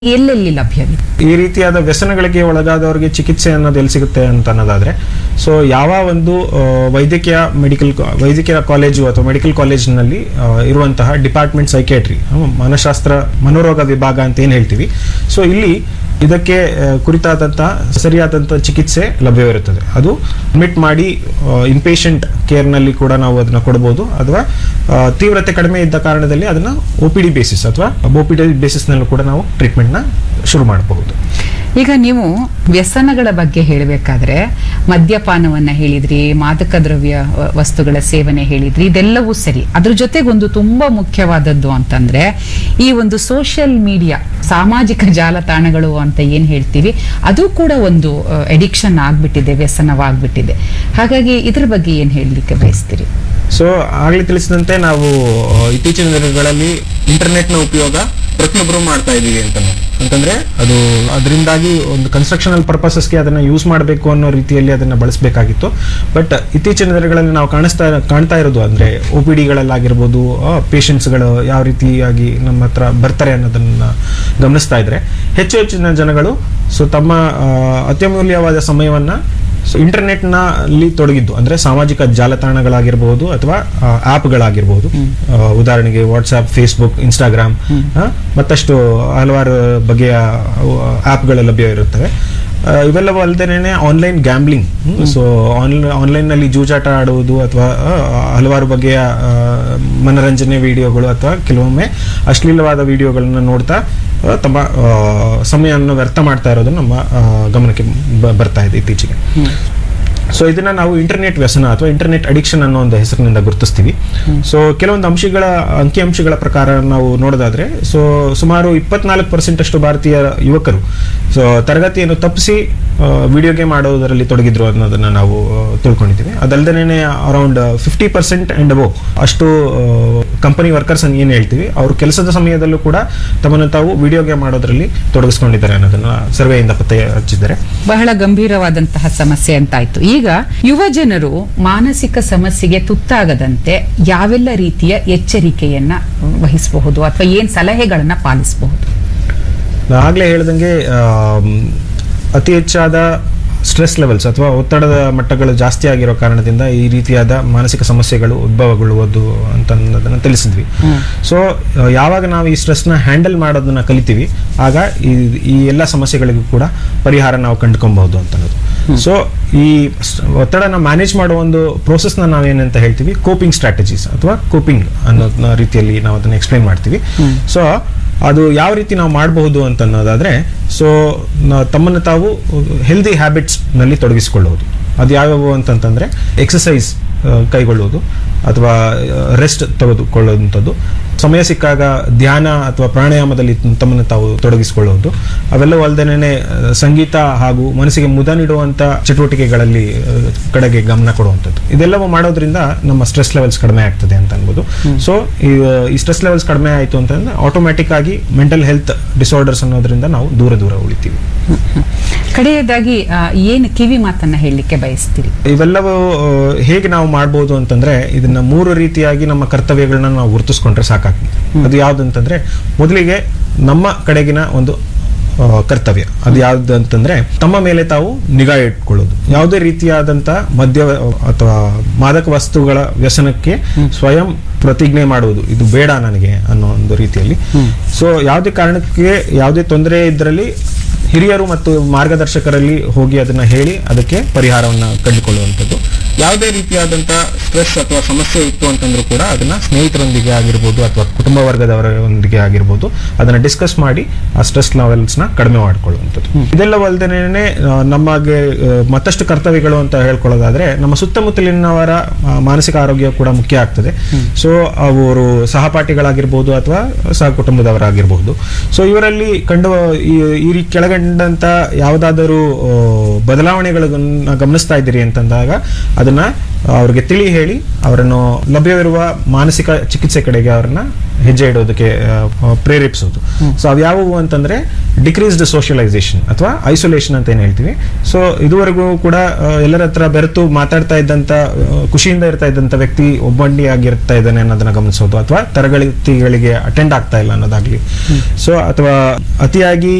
ಎಲ್ಲೆಲ್ಲಿ ಲಭ್ಯವಿದೆ ಈ ರೀತಿಯಾದ ವ್ಯಸನಗಳಿಗೆ ಒಳಗಾದವರಿಗೆ ಚಿಕಿತ್ಸೆ ಅನ್ನೋದು ಎಲ್ಲಿ ಸಿಗುತ್ತೆ ಅಂತ ಅನ್ನೋದಾದ್ರೆ ಸೊ ಯಾವ ಒಂದು ಆ, ವೈದ್ಯಕೀಯ ಮೆಡಿಕಲ್ ವೈದ್ಯಕೀಯ ಕಾಲೇಜು ಅಥವಾ ಮೆಡಿಕಲ್ ಕಾಲೇಜಿನಲ್ಲಿ ಆ, ಇರುವಂತಹ ಡಿಪಾರ್ಟ್ಮೆಂಟ್ ಸೈಕೇಟ್ರಿ ಮನಃಶಾಸ್ತ್ರ ಮನೋರೋಗ ವಿಭಾಗ ಅಂತ ಏನು ಹೇಳ್ತೀವಿ ಸೊ ಇಲ್ಲಿ ಇದಕ್ಕೆ ಆ, ಕುರಿತಾದಂತಹ ಸರಿಯಾದಂತಹ ಚಿಕಿತ್ಸೆ ಲಭ್ಯವಿರುತ್ತದೆ ಅದು ಅಡ್ಮಿಟ್ ಮಾಡಿ ಇನ್ಪೇಷಂಟ್ ಕೇರ್ನಲ್ಲಿ ಕೂಡ ನಾವು ಅದನ್ನ ಕೊಡಬಹುದು ಅಥವಾ ಆ, ತೀವ್ರತೆ ಕಡಿಮೆ ಇದ್ದ ಕಾರಣದಲ್ಲಿ ಅದನ್ನ ಒ ಪಿ ಡಿ ಬೇಸಿಸ್ ಅಥವಾ ಒ ಪಿ ಡಿ ಬೇಸಿಸ್ನಲ್ಲೂ ಕೂಡ ನಾವು ಟ್ರೀಟ್ಮೆಂಟ್ನ ಶುರು ಮಾಡಬಹುದು ಈಗ ನೀವು ವ್ಯಸನಗಳ ಬಗ್ಗೆ ಹೇಳಬೇಕಾದ್ರೆ ಮದ್ಯಪಾನವನ್ನ ಹೇಳಿದ್ರಿ ಮಾದಕ ದ್ರವ್ಯ ವ- ವಸ್ತುಗಳ ಸೇವನೆ ಹೇಳಿದ್ರಿ ಇದೆಲ್ಲವೂ ಸರಿ ಅದ್ರ ಜೊತೆಗೊಂದು ತುಂಬಾ ಮುಖ್ಯವಾದದ್ದು ಅಂತಂದ್ರೆ ಈ ಒಂದು ಸೋಷಿಯಲ್ ಮೀಡಿಯಾ ಸಾಮಾಜಿಕ ಜಾಲತಾಣಗಳು ಅಂತ ಏನ್ ಹೇಳ್ತೀವಿ ಅದು ಕೂಡ ಒಂದು ಎಡಿಕ್ಷನ್ ಆಗ್ಬಿಟ್ಟಿದೆ ವ್ಯಸನವಾಗ್ಬಿಟ್ಟಿದೆ ಹಾಗಾಗಿ ಇದ್ರ ಬಗ್ಗೆ ಏನ್ ಹೇಳಲಿಕ್ಕೆ ಬಯಸ್ತೀರಿ ಸೊ ಆಗ್ಲೇ ತಿಳಿಸಿದಂತೆ ನಾವು ಆ, ಇತ್ತೀಚಿನ ದಿನಗಳಲ್ಲಿ ಇಂಟರ್ನೆಟ್ನ ಉಪಯೋಗ ಪ್ರತಿಯೊಬ್ಬರು ಮಾಡ್ತಾ ಇದ್ದೀವಿ ಅಂತ ಅಂತಂದ್ರೆ ಅದು ಅದರಿಂದಾಗಿ ಒಂದು ಕನ್ಸ್ಟ್ರಕ್ಷನಲ್ ಪರ್ಪಸಸ್ಗೆ ಅದನ್ನ ಯೂಸ್ ಮಾಡಬೇಕು ಅನ್ನೋ ರೀತಿಯಲ್ಲಿ ಅದನ್ನ ಬಳಸಬೇಕಾಗಿತ್ತು ಬಟ್ ಇತ್ತೀಚಿನ ದಿನಗಳಲ್ಲಿ ನಾವು ಕಾಣಿಸ್ತಾ ಕಾಣ್ತಾ ಇರೋದು ಅಂದ್ರೆ ಒ ಪಿ ಡಿಗಳಲ್ಲಾಗಿರ್ಬೋದು ಪೇಷಂಟ್ಸ್ಗಳು ಯಾವ ರೀತಿಯಾಗಿ ನಮ್ಮ ಹತ್ರ ಬರ್ತಾರೆ ಅನ್ನೋದನ್ನ ಗಮನಿಸ್ತಾ ಇದ್ರೆ ಹೆಚ್ಚು ಹೆಚ್ಚಿನ ಜನಗಳು ಸೊ ತಮ್ಮ ಆ, ಅತ್ಯಮೂಲ್ಯವಾದ ಸಮಯವನ್ನ ಸೊ ಇಂಟರ್ನೆಟ್ನಲ್ಲಿ ತೊಡಗಿದ್ದು ಅಂದ್ರೆ ಸಾಮಾಜಿಕ ಜಾಲತಾಣಗಳಾಗಿರ್ಬೋದು ಅಥವಾ ಆ್ಯಪ್ಗಳಾಗಿರ್ಬೋದು ಉದಾಹರಣೆಗೆ ವಾಟ್ಸ್ಆ್ಯಪ್ ಫೇಸ್ಬುಕ್ ಇನ್ಸ್ಟಾಗ್ರಾಮ್ ಆ, ಮತ್ತಷ್ಟು ಹಲವಾರು ಬಗೆಯ ಆ್ಯಪ್ಗಳು ಲಭ್ಯ ಇರುತ್ತವೆ ಆ, ಇವೆಲ್ಲವೂ ಅಲ್ಲದೇನೆ ಆನ್ಲೈನ್ ಗ್ಯಾಂಬ್ಲಿಂಗ್ ಸೊ ಆನ್ಲೈನ್ ನಲ್ಲಿ ಜೂಜಾಟ ಆಡುವುದು ಅಥವಾ ಆ, ಹಲವಾರು ಬಗೆಯ ಆ, ಮನರಂಜನೆ ವಿಡಿಯೋಗಳು ಅಥವಾ ಕೆಲವೊಮ್ಮೆ ಅಶ್ಲೀಲವಾದ ವಿಡಿಯೋಗಳನ್ನ ನೋಡ್ತಾ ಆ, ತಮ್ಮ ಆ, ಸಮಯವನ್ನು ವ್ಯರ್ಥ ಮಾಡ್ತಾ ಇರೋದು ನಮ್ಮ ಆ, ಗಮನಕ್ಕೆ ಬ- ಬರ್ತಾ ಇದೆ ಇತ್ತೀಚೆಗೆ ಸೊ ಇದನ್ನ ನಾವು ಇಂಟರ್ನೆಟ್ ವ್ಯಸನ ಅಥವಾ ಇಂಟರ್ನೆಟ್ ಅಡಿಕ್ಷನ್ ಅನ್ನೋ ಒಂದು ಹೆಸರಿನಿಂದ ಗುರುತಿಸ್ತೀವಿ ಸೊ ಕೆಲವೊಂದು ಅಂಶಗಳ ಅಂಕಿಅಂಶಗಳ ಪ್ರಕಾರ ನಾವು ನೋಡೋದಾದ್ರೆ ಸೊ ಸುಮಾರು ಇಪ್ಪತ್ನಾಲ್ಕು ಪರ್ಸೆಂಟ್ ಅಷ್ಟು ಭಾರತೀಯ ಯುವಕರು ಸೊ ತರಗತಿಯನ್ನು ತಪ್ಪಿಸಿ ವಿಡಿಯೋ ಗೇಮ್ ಆಡೋದರಲ್ಲಿ ತೊಡಗಿದ್ರು ಅನ್ನೋದನ್ನ ನಾವು ಆ, ತಿಳ್ಕೊಂಡಿದ್ದೀವಿ ಅದಲ್ಲದೆ around fifty percent and above ಅಷ್ಟು ಕಂಪನಿ ವರ್ಕರ್ಸ್ ಏನು ಹೇಳ್ತೀವಿ ಅವರು ಕೆಲಸದ ಸಮಯದಲ್ಲೂ ಕೂಡ ತಮ್ಮನ್ನು ತಾವು ವಿಡಿಯೋ ಗೇಮ್ ಆಡೋದ್ರಲ್ಲಿ ತೊಡಗಿಸ್ಕೊಂಡಿದ್ದಾರೆ ಅನ್ನೋದನ್ನ ಸರ್ವೆಯಿಂದ ಪತ್ತೆ ಹಚ್ಚಿದ್ದಾರೆ ಬಹಳ ಗಂಭೀರವಾದಂತಹ ಸಮಸ್ಯೆ ಅಂತಾಯ್ತು ಈಗ ಯುವ ಜನರು ಮಾನಸಿಕ ಸಮಸ್ಯೆಗೆ ತುತ್ತಾಗದಂತೆ ಯಾವೆಲ್ಲ ರೀತಿಯ ಎಚ್ಚರಿಕೆಯನ್ನ ವಹಿಸಬಹುದು ಅಥವಾ ಏನ್ ಸಲಹೆಗಳನ್ನ ಪಾಲಿಸಬಹುದು ಆಗಲೇ ಹೇಳ್ದಂಗೆ ಆಮ್, ಅತಿ ಹೆಚ್ಚಾದ ಸ್ಟ್ರೆಸ್ ಲೆವೆಲ್ಸ್ ಅಥವಾ ಒತ್ತಡದ ಮಟ್ಟಗಳು ಜಾಸ್ತಿ ಆಗಿರೋ ಕಾರಣದಿಂದ ಈ ರೀತಿಯಾದ ಮಾನಸಿಕ ಸಮಸ್ಯೆಗಳು ಉದ್ಭವಗೊಳ್ಳುವುದು ಅಂತ ಅನ್ನೋದನ್ನ ತಿಳಿಸಿದ್ವಿ ಸೊ ಯಾವಾಗ ನಾವು ಈ ಸ್ಟ್ರೆಸ್ನ ಹ್ಯಾಂಡಲ್ ಮಾಡೋದನ್ನ ಕಲಿತೀವಿ ಆಗ ಈ ಈ ಎಲ್ಲ ಸಮಸ್ಯೆಗಳಿಗೂ ಕೂಡ ಪರಿಹಾರ ನಾವು ಕಂಡುಕೊಬಹುದು ಅಂತ ಅನ್ನೋದು ಸೊ ಈ ಸ್- ಒತ್ತಡನ ಮ್ಯಾನೇಜ್ ಮಾಡೋ ಒಂದು ಪ್ರೋಸೆಸ್ನ ನಾವೇನಂತ ಹೇಳ್ತೀವಿ ಕೋಪಿಂಗ್ ಸ್ಟ್ರಾಟಜೀಸ್ ಅಥವಾ ಕೋಪಿಂಗ್ ಅನ್ನೋ ರೀತಿಯಲ್ಲಿ ನಾವು ಅದನ್ನ ಎಕ್ಸ್ಪ್ಲೈನ್ ಮಾಡ್ತೀವಿ ಸೊ ಅದು ಯಾವ ರೀತಿ ನಾವು ಮಾಡಬಹುದು ಅಂತ ಅನ್ನೋದಾದ್ರೆ ಸೊ ತಮ್ಮನ್ನು ತಾವು ಹೆಲ್ದಿ ಹ್ಯಾಬಿಟ್ಸ್ ನಲ್ಲಿ ತೊಡಗಿಸಿಕೊಳ್ಳುವುದು ಅದು ಯಾವ್ಯಾವು ಅಂತಂತಂದ್ರೆ ಎಕ್ಸಸೈಸ್ ಕೈಗೊಳ್ಳುವುದು ಅಥವಾ ರೆಸ್ಟ್ ತೆಗೆದುಕೊಳ್ಳುವಂಥದ್ದು ಸಮಯ ಸಿಕ್ಕಾಗ ಧ್ಯಾನ ಅಥವಾ ಪ್ರಾಣಾಯಾಮದಲ್ಲಿ ತಮ್ಮನ್ನು ತಾವು ತೊಡಗಿಸಿಕೊಳ್ಳುವುದು ಅವೆಲ್ಲವೂ ಅಲ್ಲದೇನೆ ಸಂಗೀತ ಹಾಗೂ ಮನಸ್ಸಿಗೆ ಮುದ ನೀಡುವಂಥ ಚಟುವಟಿಕೆಗಳಲ್ಲಿ ಆ, ಕಡೆಗೆ ಗಮನ ಕೊಡುವಂಥದ್ದು ಇದೆಲ್ಲವೂ ಮಾಡೋದ್ರಿಂದ ನಮ್ಮ ಸ್ಟ್ರೆಸ್ ಲೆವೆಲ್ಸ್ ಕಡಿಮೆ ಆಗ್ತದೆ ಅಂತ ಅನ್ಬೋದು ಸೊ ಈ ಸ್ಟ್ರೆಸ್ ಲೆವೆಲ್ಸ್ ಕಡಿಮೆ ಆಯಿತು ಅಂತಂದ್ರೆ ಆಟೋಮ್ಯಾಟಿಕ್ ಆಗಿ ಮೆಂಟಲ್ ಹೆಲ್ತ್ ಡಿಸಾರ್ಡರ್ಸ್ ಅನ್ನೋದ್ರಿಂದ ನಾವು ದೂರ ದೂರ ಉಳಿತೀವಿ ಕಡೆಯದಾಗಿ ಆ, ಏನು ಕಿವಿ ಮಾತನ್ನ ಹೇಳಲಿಕ್ಕೆ ಬಯಸ್ತೀರಿ ಇವೆಲ್ಲವೂ ಆ, ಹೇಗೆ ನಾವು ಮಾಡ್ಬೋದು ಅಂತಂದ್ರೆ ಇದನ್ನ ಮೂರು ರೀತಿಯಾಗಿ ನಮ್ಮ ಕರ್ತವ್ಯಗಳನ್ನ ನಾವು ಗುರುತಿಸ್ಕೊಂಡ್ರೆ ಸಾಕಾಗ್ತದೆ ಅದು ಯಾವ್ದಂತಂದ್ರೆ ಮೊದಲಿಗೆ ನಮ್ಮ ಕಡೆಗಿನ ಒಂದು ಆ, ಕರ್ತವ್ಯ ಅದು ಯಾವ್ದು ಅಂತಂದ್ರೆ ತಮ್ಮ ಮೇಲೆ ತಾವು ನಿಗಾ ಇಟ್ಕೊಳ್ಳೋದು ಯಾವುದೇ ರೀತಿಯಾದಂತ ಮದ್ಯ ಅಥವಾ ಮಾದಕ ವಸ್ತುಗಳ ವ್ಯಸನಕ್ಕೆ ಸ್ವಯಂ ಪ್ರತಿಜ್ಞೆ ಮಾಡುವುದು ಇದು ಬೇಡ ನನಗೆ ಅನ್ನೋ ಒಂದು ರೀತಿಯಲ್ಲಿ ಸೊ ಯಾವುದೇ ಕಾರಣಕ್ಕೆ ಯಾವುದೇ ತೊಂದರೆ ಇದ್ರಲ್ಲಿ ಹಿರಿಯರು ಮತ್ತು ಮಾರ್ಗದರ್ಶಕರಲ್ಲಿ ಹೋಗಿ ಅದನ್ನ ಹೇಳಿ ಅದಕ್ಕೆ ಪರಿಹಾರವನ್ನ ಕಂಡುಕೊಳ್ಳುವಂಥದ್ದು ಯಾವುದೇ ರೀತಿಯಾದಂಥ ಸ್ಟ್ರೆಸ್ ಅಥವಾ ಸಮಸ್ಯೆ ಇತ್ತು ಅಂತಂದ್ರೂ ಕೂಡ ಅದನ್ನ ಸ್ನೇಹಿತರೊಂದಿಗೆ ಆಗಿರ್ಬೋದು ಅಥವಾ ಕುಟುಂಬ ವರ್ಗದವರೊಂದಿಗೆ ಆಗಿರ್ಬೋದು ಅದನ್ನ ಡಿಸ್ಕಸ್ ಮಾಡಿ ಆ ಸ್ಟ್ರೆಸ್ ಲೆವೆಲ್ಸ್ನ ಕಡಿಮೆ ಮಾಡ್ಕೊಳ್ಳುವಂಥದ್ದು ಇದೆಲ್ಲವೂ ಅಲ್ಲದೇನೆ ನಮಗೆ ಆ, ಮತ್ತಷ್ಟು ಕರ್ತವ್ಯಗಳು ಅಂತ ಹೇಳ್ಕೊಳ್ಳೋದಾದ್ರೆ ನಮ್ಮ ಸುತ್ತಮುತ್ತಲಿನವರ ಆ, ಮಾನಸಿಕ ಆರೋಗ್ಯ ಕೂಡ ಮುಖ್ಯ ಆಗ್ತದೆ ಸೊ ಅವರು ಸಹಪಾಠಿಗಳಾಗಿರ್ಬೋದು ಅಥವಾ ಸಹ ಕುಟುಂಬದವರಾಗಿರ್ಬೋದು ಸೊ ಇವರಲ್ಲಿ ಕಂಡು ಈ ಈ ರೀ- ಕೆಳಗಂಡಂತ ಯಾವುದಾದರೂ ಆ, ಬದಲಾವಣೆಗಳನ್ನ ಗಮನಿಸ್ತಾ ಇದ್ದೀರಿ ಅಂತಂದಾಗ ಅದನ್ನ ಅವ್ರಿಗೆ ತಿಳಿ ಹೇಳಿ ಅವರನ್ನು ಲಭ್ಯವಿರುವ ಮಾನಸಿಕ ಚಿಕಿತ್ಸೆ ಕಡೆಗೆ ಅವ್ರನ್ನ ಹೆಜ್ಜೆ ಇಡೋದಕ್ಕೆ ಆ, ಪ್ರೇರೇಪಿಸೋದು ಸೊ ಅವು ಯಾವುವು ಅಂತಂದ್ರೆ ಡಿಕ್ರೀಸ್ಡ್ ಸೋಷಿಯಲೈಸೇಷನ್ ಅಥವಾ ಐಸೋಲೇಷನ್ ಅಂತ ಏನ್ ಹೇಳ್ತೀವಿ ಸೊ ಇದುವರೆಗೂ ಕೂಡ ಆ, ಎಲ್ಲರ ಹತ್ರ ಬೆರೆತು ಮಾತಾಡ್ತಾ ಇದ್ದಂತ ಆ, ಖುಷಿಯಿಂದ ಇರ್ತಾ ಇದ್ದಂತ ವ್ಯಕ್ತಿ ಒಬ್ಬಂಡಿಯಾಗಿರ್ತಾ ಇದ್ದಾನೆ ಅನ್ನೋದನ್ನ ಗಮನಿಸೋದು ಅಥವಾ ತರಗತಿಗಳಿಗೆ ಅಟೆಂಡ್ ಆಗ್ತಾ ಇಲ್ಲ ಅನ್ನೋದಾಗ್ಲಿ ಸೊ ಅಥವಾ ಅತಿಯಾಗಿ